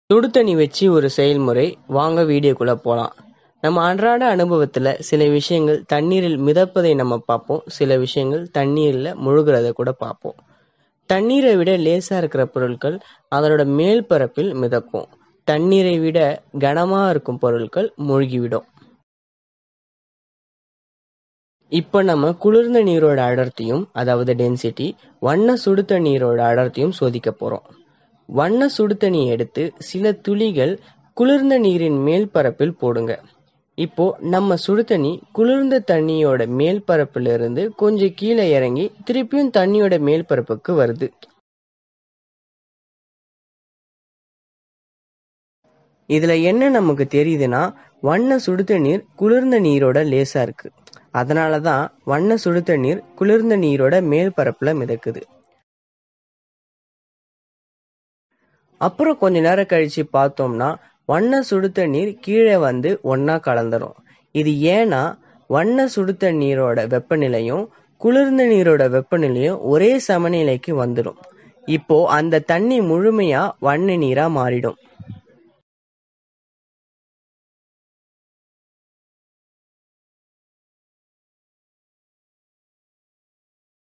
சுடு தண்ணி வச்சு ஒரு செயல்முறை வாங்க வீடியோக்குள்ள போலாம் நம்ம அன்றாட அனுபவத்துல சில விஷயங்கள் தண்ணீரில் மிதப்பதை நம்ம பார்ப்போம் சில விஷயங்கள் தண்ணீர்ல முழுகிறத கூட பார்ப்போம் தண்ணீரை விட லேசா இருக்கிற பொருட்கள் அதனோட மேல் பரப்பில் மிதக்கும் தண்ணீரை விட கனமா இருக்கும் பொருட்கள் மூழ்கிவிடும் இப்போ நம்ம குளிர்ந்த நீரோட அடர்த்தியும் அதாவது டென்சிட்டி வண்ண சுடு தண்ணீரோட அடர்த்தியும் சோதிக்க போறோம் வண்ண சுடு தண்ணி எடுத்து சில துளிகள் குளிர்ந்த நீரின் மேல் பரப்பில் போடுங்க இப்போ நம்ம சுடு தண்ணி குளிர்ந்த தண்ணியோட மேல் பரப்புல இருந்து கொஞ்சம் கீழே இறங்கி திருப்பியும் தண்ணியோட மேல் பரப்புக்கு வருது இதுல என்ன நமக்கு தெரியுதுன்னா வண்ண சுடு தண்ணீர் குளிர்ந்த நீரோட லேசா இருக்கு அதனாலதான் வண்ண சுடு தண்ணீர் குளிர்ந்த நீரோட மேல் பரப்புல மிதக்குது அப்புறம் கொஞ்ச நேரம் கழிச்சு பார்த்தோம்னா வண்ண சுடு தண்ணீர் கீழே வந்து ஒன்னா கலந்துரும் இது ஏன்னா வண்ண சுடு தண்ணீரோட வெப்பநிலையும் குளிர்ந்த நீரோட வெப்பநிலையும் ஒரே சமநிலைக்கு வந்துடும் இப்போ அந்த தண்ணி முழுமையா வண்ண நீரா மாறிடும்